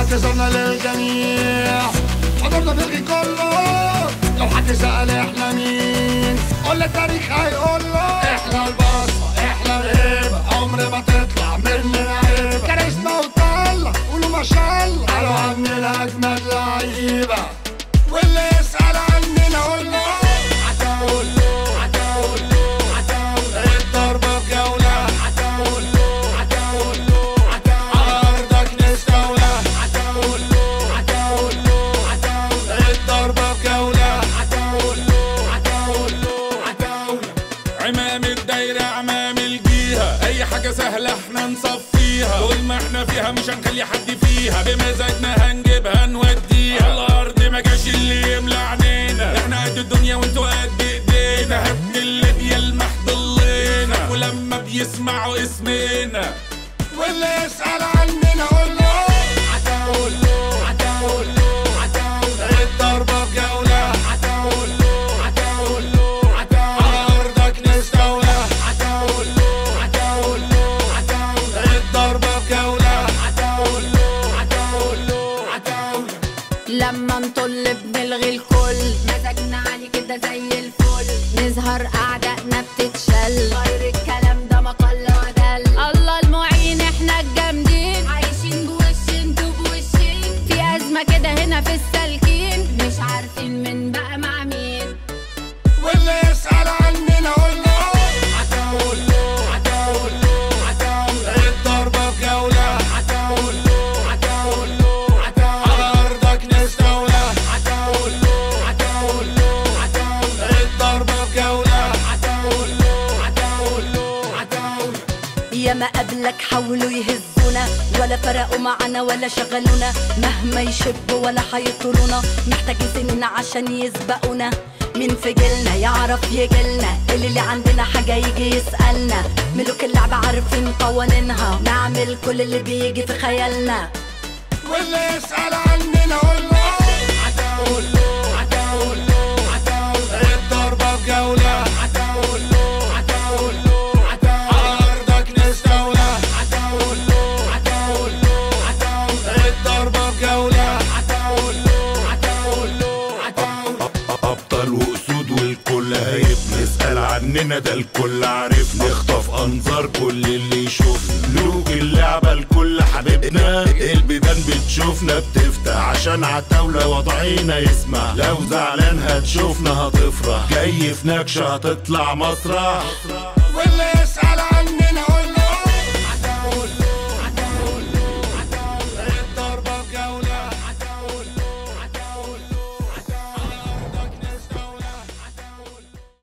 واعتذرنا للجميع حضرنا بالغي كله لو حد سأل احنا مين قول التاريخ هيقول له احنا البصمة احنا الهيبة عمر ما تطلع مننا عيبة كاريزما وطلة قولوا ما شاء الله قالوا عننا اجمد لعيبة واللي يسأل عننا قول له هتقول له هتقول له هتقول الضربة بجولة هتقول له هتقول له هتقول أرضك نستولى هتقول له هتقول له هتقول الضربة بجولة هتقول له هتقول له هتقول عمام الدايرة عمام الجيهة أي حاجة سهلة احنا نصفيها طول ما احنا فيها مش هنخلي حد فيها بمزاجنا هنجيبها نوديها على الأرض ما جاش اللي يملى عنينا احنا قد الدنيا وانتوا قد ايدينا هبن الليبيا المحضلينا ولما بيسمعوا اسمنا واللي يسأل عننا قول له هتقول له هتقول له هتقول الضربة بجولة هتقول له هتقول له هتقول أرضك نستولى هتقول له هتقول له هتقول الضربة بجولة هتقول له هتقول له هتقول لما نطل بنلغي الكل مزاجنا عالي كده زي الفل نظهر اعدائنا بتتشل غير الكلام ده مقل ودل الله المعين احنا الجامدين عايشين بوش انتوا بوشين في ازمه كده هنا في السالكين مش عارفين من بقى مع مين واللي يسأل عننا قول له هتقول له هتقول له هتقول الضربة بجولة هتقول له هتقول له هتقول أرضك نستولى هتقول له هتقول له هتقول الضربة بجولة هتقول له هتقول له هتقول يا ما قبلك حاولوا يهزونا ولا فرقوا معانا ولا شغلونا مهما يشبوا ولا هيطولونا محتاجين سنين عشان يسبقونا مين في جيلنا يعرف يجيلنا اللي, اللي عندنا حاجة يجي يسألنا ملوك اللعبة عارفين قوانينها نعمل كل اللي بيجي في خيالنا واللي يسأل عننا قول له هتقول له هتقول له هتقول الضربة بجولة هتقول له هتقول له هتقول أرضك نستولى هتقول له هتقول له هتقول الضربة بجولة هتقول له هتقول له هتقول ابطال واسود والكل هيب نسال عننا ده الكل عارف نخطف انظار كل اللي يشوفنا ملوك اللعبه الكل حبيبنا البيبان بتشوفنا بتفتح عشان عتاولة وضعينا يسمع لو زعلان هتشوفنا هتفرح جاي في نكشه هتطلع مسرح واللي